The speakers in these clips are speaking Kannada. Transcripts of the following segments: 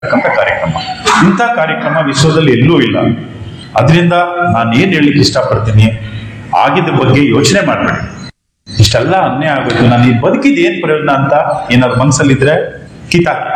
ಅಂತಕ್ಕಂಥ ಕಾರ್ಯಕ್ರಮ ಇಂಥ ಕಾರ್ಯಕ್ರಮ ವಿಶ್ವದಲ್ಲಿ ಎಲ್ಲೂ ಇಲ್ಲ ಅದರಿಂದ ನಾನು ಏನ್ ಹೇಳಲಿಕ್ಕೆ ಇಷ್ಟಪಡ್ತೀನಿ ಆಗಿದ್ದ ಬಗ್ಗೆ ಯೋಚನೆ ಮಾಡಬೇಡಿ ಇಷ್ಟೆಲ್ಲ ಅನ್ಯಾಯ ಆಗೋದು ನಾನು ಈ ಬದುಕಿದ ಏನ್ ಪ್ರಯೋಜನ ಅಂತ ಏನಾದ್ರು ಮನಸ್ಸಲ್ಲಿದ್ರೆ ಕಿತಾಕಿ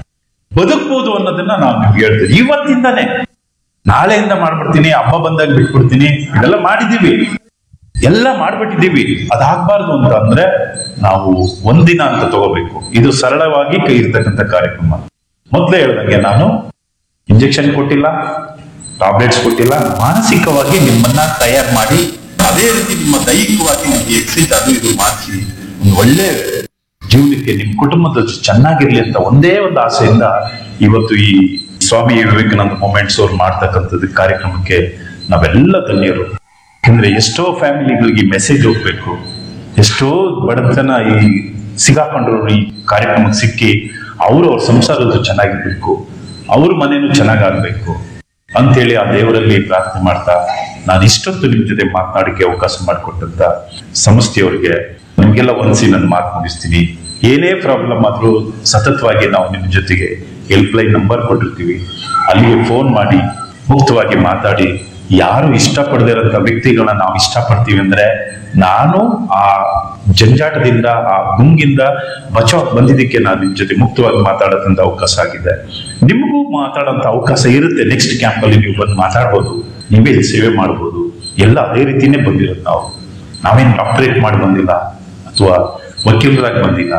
ಬದುಕ್ಬೋದು ಅನ್ನೋದನ್ನ ನಾವು ನಿಮ್ಗೆ ಹೇಳ್ತೀವಿ ಇವತ್ತಿಂದಾನೆ ನಾಳೆಯಿಂದ ಮಾಡ್ಬಿಡ್ತೀನಿ ಹಬ್ಬ ಬಂದಾಗ ಬಿಟ್ಬಿಡ್ತೀನಿ ಇದೆಲ್ಲ ಮಾಡಿದೀವಿ ಎಲ್ಲ ಮಾಡ್ಬಿಟ್ಟಿದೀವಿ ಅದಾಗ್ಬಾರ್ದು ಅಂತ ಅಂದ್ರೆ ನಾವು ಒಂದಿನ ಅಂತ ತಗೋಬೇಕು ಇದು ಸರಳವಾಗಿ ಕೈ ಇರ್ತಕ್ಕಂಥ ಕಾರ್ಯಕ್ರಮ ಮೊದಲೇ ಹೇಳ್ದಂಗೆ ನಾನು ಇಂಜೆಕ್ಷನ್ ಕೊಟ್ಟಿಲ್ಲ ಟಾಬ್ಲೆಟ್ಸ್ ಕೊಟ್ಟಿಲ್ಲ ಮಾನಸಿಕವಾಗಿ ನಿಮ್ಮನ್ನ ತಯಾರು ಮಾಡಿ ಅದೇ ರೀತಿ ನಿಮ್ಮ ದೈಹಿಕವಾಗಿ ನಿಮ್ಗೆ ಎಕ್ಸೈಸ್ ಅದು ಇದು ಮಾಡಿಸಿ ಒಂದು ಒಳ್ಳೆ ಜೀವನಕ್ಕೆ ನಿಮ್ ಕುಟುಂಬದ ಜೊತೆ ಚೆನ್ನಾಗಿರ್ಲಿ ಅಂತ ಒಂದೇ ಒಂದು ಆಸೆಯಿಂದ ಇವತ್ತು ಈ ಸ್ವಾಮಿ ವಿವೇಕಾನಂದ ಮೂಮೆಂಟ್ಸ್ ಅವ್ರು ಮಾಡ್ತಕ್ಕಂಥದ್ದು ಕಾರ್ಯಕ್ರಮಕ್ಕೆ ನಾವೆಲ್ಲ ಧನ್ಯರು ಯಾಕಂದ್ರೆ ಎಷ್ಟೋ ಫ್ಯಾಮಿಲಿಗಳಿಗೆ ಮೆಸೇಜ್ ಹೋಗ್ಬೇಕು ಎಷ್ಟೋ ಬಡತನ ಈ ಸಿಗಾಕೊಂಡ್ರು ಈ ಕಾರ್ಯಕ್ರಮಕ್ಕೆ ಸಿಕ್ಕಿ ಅವರು ಅವ್ರ ಸಂಸಾರದ್ದು ಚೆನ್ನಾಗಿರ್ಬೇಕು ಅವ್ರ ಮನೇನು ಚೆನ್ನಾಗಾಗ್ಬೇಕು ಅಂತೇಳಿ ಆ ದೇವರಲ್ಲಿ ಪ್ರಾರ್ಥನೆ ಮಾಡ್ತಾ ನಾನು ಇಷ್ಟೊತ್ತು ನಿಮ್ ಜೊತೆ ಮಾತನಾಡಕ್ಕೆ ಅವಕಾಶ ಮಾಡಿಕೊಟ್ಟಂತ ಸಂಸ್ಥೆಯವರಿಗೆ ನಿಮ್ಗೆಲ್ಲ ಒಂದ್ಸಿ ನನ್ನ ಮಾತು ಮುಗಿಸ್ತೀನಿ ಏನೇ ಪ್ರಾಬ್ಲಮ್ ಆದ್ರೂ ಸತತವಾಗಿ ನಾವು ನಿಮ್ ಜೊತೆಗೆ ಹೆಲ್ಪ್ ಲೈನ್ ನಂಬರ್ ಕೊಟ್ಟಿರ್ತೀವಿ ಅಲ್ಲಿಗೆ ಫೋನ್ ಮಾಡಿ ಮುಕ್ತವಾಗಿ ಮಾತಾಡಿ ಯಾರು ಇಷ್ಟಪಡದೇ ಇರೋಂಥ ವ್ಯಕ್ತಿಗಳನ್ನ ನಾವು ಇಷ್ಟಪಡ್ತೀವಿ ಅಂದ್ರೆ ನಾನು ಆ ಜಂಜಾಟದಿಂದ ಆ ಗುಂಗಿಂದ ಬಚಾವ್ ಬಂದಿದ್ದಕ್ಕೆ ನಾನು ನಿಮ್ ಜೊತೆ ಮುಕ್ತವಾಗಿ ಮಾತಾಡೋದಂತ ಅವಕಾಶ ಆಗಿದೆ ನಿಮಗೂ ಮಾತಾಡೋಂಥ ಅವಕಾಶ ಇರುತ್ತೆ ನೆಕ್ಸ್ಟ್ ಕ್ಯಾಂಪ್ ಅಲ್ಲಿ ನೀವು ಬಂದು ಮಾತಾಡ್ಬೋದು ನೀವೇ ಇಲ್ಲಿ ಸೇವೆ ಮಾಡ್ಬೋದು ಎಲ್ಲ ಅದೇ ರೀತಿನೇ ಬಂದಿರೋದು ನಾವು ನಾವೇನ್ ಡಾಕ್ಟರೇಟ್ ಮಾಡಿ ಬಂದಿಲ್ಲ ಅಥವಾ ವಕೀಲರಾಗಿ ಬಂದಿಲ್ಲ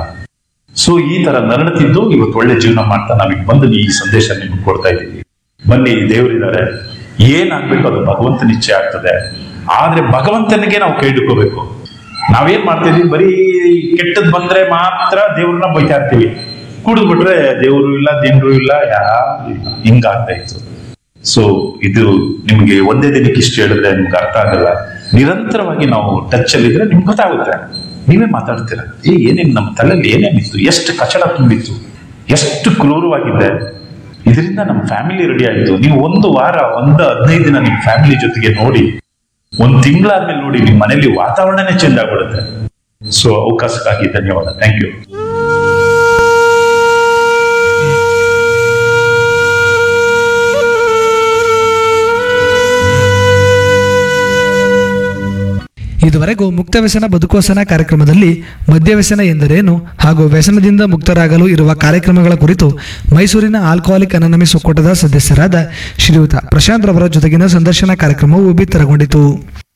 ಸೊ ಈ ತರ ನರಳುತ್ತಿದ್ದು ಇವತ್ತು ಒಳ್ಳೆ ಜೀವನ ಮಾಡ್ತಾ ನಾವೀಗ ಬಂದು ಈ ಸಂದೇಶ ನಿಮ್ಗೆ ಕೊಡ್ತಾ ಇದ್ದೀವಿ ಬನ್ನಿ ದೇವರಿದ್ದಾರೆ ಏನಾಗ್ಬೇಕು ಅದು ಭಗವಂತ ನಿಶ್ಚಯ ಆಗ್ತದೆ ಆದ್ರೆ ಭಗವಂತನಿಗೆ ನಾವು ಕೈ ಹಿಡ್ಕೋಬೇಕು ನಾವೇನ್ ಮಾಡ್ತೀವಿ ಬರೀ ಕೆಟ್ಟದ್ ಬಂದ್ರೆ ಮಾತ್ರ ದೇವ್ರನ್ನ ಬೈತಾ ಇರ್ತೀವಿ ಕುಡಿದು ಬಿಟ್ರೆ ದೇವರು ಇಲ್ಲ ದಿಂಡ್ರು ಇಲ್ಲ ಯಾರು ಇಲ್ಲ ಹಿಂಗಾಗ್ತಾ ಇತ್ತು ಸೊ ಇದು ನಿಮ್ಗೆ ಒಂದೇ ದಿನಕ್ಕೆ ಇಷ್ಟು ಹೇಳಿದ್ರೆ ನಿಮ್ಗೆ ಅರ್ಥ ಆಗಲ್ಲ ನಿರಂತರವಾಗಿ ನಾವು ಟಚ್ ಅಲ್ಲಿ ಇದ್ರೆ ನಿಮ್ಗೆ ಗೊತ್ತಾಗುತ್ತೆ ನೀವೇ ಮಾತಾಡ್ತೀರ ಏ ಏನೇನ್ ನಮ್ಮ ತಲೆಯಲ್ಲಿ ಏನೇನಿತ್ತು ಎಷ್ಟು ಕಚಡ ತುಂಬಿತ್ತು ಎಷ್ಟು ಕ್ರೂರವಾಗಿದೆ ಇದರಿಂದ ನಮ್ಮ ಫ್ಯಾಮಿಲಿ ರೆಡಿ ಆಯ್ತು ನೀವು ಒಂದು ವಾರ ಒಂದು ಹದಿನೈದು ದಿನ ನಿಮ್ ಫ್ಯಾಮಿಲಿ ಜೊತೆಗೆ ನೋಡಿ ಒಂದ್ ತಿಂಗಳಾದ್ಮೇಲೆ ನೋಡಿ ನಿಮ್ ಮನೇಲಿ ವಾತಾವರಣನೇ ಚೇಂಜ್ ಆಗ್ಬಿಡುತ್ತೆ ಸೊ ಅವಕಾಶಕ್ಕಾಗಿ ಧನ್ಯವಾದ ಥ್ಯಾಂಕ್ ಯು ಇದುವರೆಗೂ ಮುಕ್ತ ವ್ಯಸನ ಬದುಕೋಸನ ಕಾರ್ಯಕ್ರಮದಲ್ಲಿ ಮದ್ಯವ್ಯಸನ ಎಂದರೇನು ಹಾಗೂ ವ್ಯಸನದಿಂದ ಮುಕ್ತರಾಗಲು ಇರುವ ಕಾರ್ಯಕ್ರಮಗಳ ಕುರಿತು ಮೈಸೂರಿನ ಆಲ್ಕೋಹಾಲಿಕ್ ಅನಾನಮಿಸ್ ಒಕ್ಕೂಟದ ಸದಸ್ಯರಾದ ಶ್ರೀಯುತ ಪ್ರಶಾಂತ್ ರವರ ಜೊತೆಗಿನ ಸಂದರ್ಶನ ಕಾರ್ಯಕ್ರಮವು ಬಿತ್ತರಗೊಂಡಿತು